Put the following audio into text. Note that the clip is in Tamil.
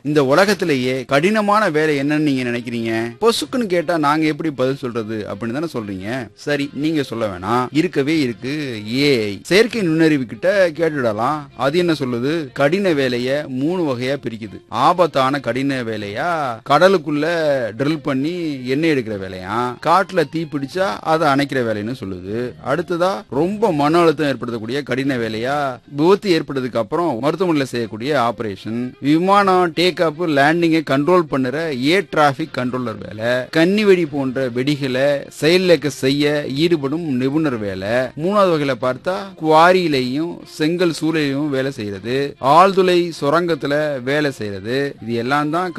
இந்த உலகத்திலேயே கடினமான வேலை என்னன்னு நீங்க நினைக்கிறீங்க பொசுக்குன்னு கேட்டா நாங்க எப்படி பதில் சொல்றது அப்படின்னு தானே சொல்றீங்க சரி நீங்க சொல்ல வேணாம் இருக்கவே இருக்கு ஏஐ செயற்கை நுண்ணறிவு கிட்ட கேட்டுடலாம் அது என்ன சொல்லுது கடின வேலைய மூணு வகையா பிரிக்குது ஆபத்தான கடின வேலையா கடலுக்குள்ள ட்ரில் பண்ணி எண்ணெய் எடுக்கிற வேலையா காட்டுல தீ பிடிச்சா அதை அணைக்கிற வேலைன்னு சொல்லுது அடுத்ததா ரொம்ப மன அழுத்தம் ஏற்படுத்தக்கூடிய கடின வேலையா விபத்து ஏற்பட்டதுக்கு அப்புறம் மருத்துவமனையில் செய்யக்கூடிய ஆபரேஷன் விமானம் டேக் அப் லேண்டிங்கை கண்ட்ரோல் பண்ணுற ஏர் டிராபிக் கண்ட்ரோலர் வேலை கன்னி வெடி போன்ற வெடிகளை செயலிழக்க செய்ய ஈடுபடும் நிபுணர் வேலை மூணாவது வகையில பார்த்தா குவாரியிலையும் செங்கல் சூளையிலையும் வேலை செய்யறது ஆழ்துளை சுரங்கத்துல வேலை செய்யறது இது எல்லாம் தான்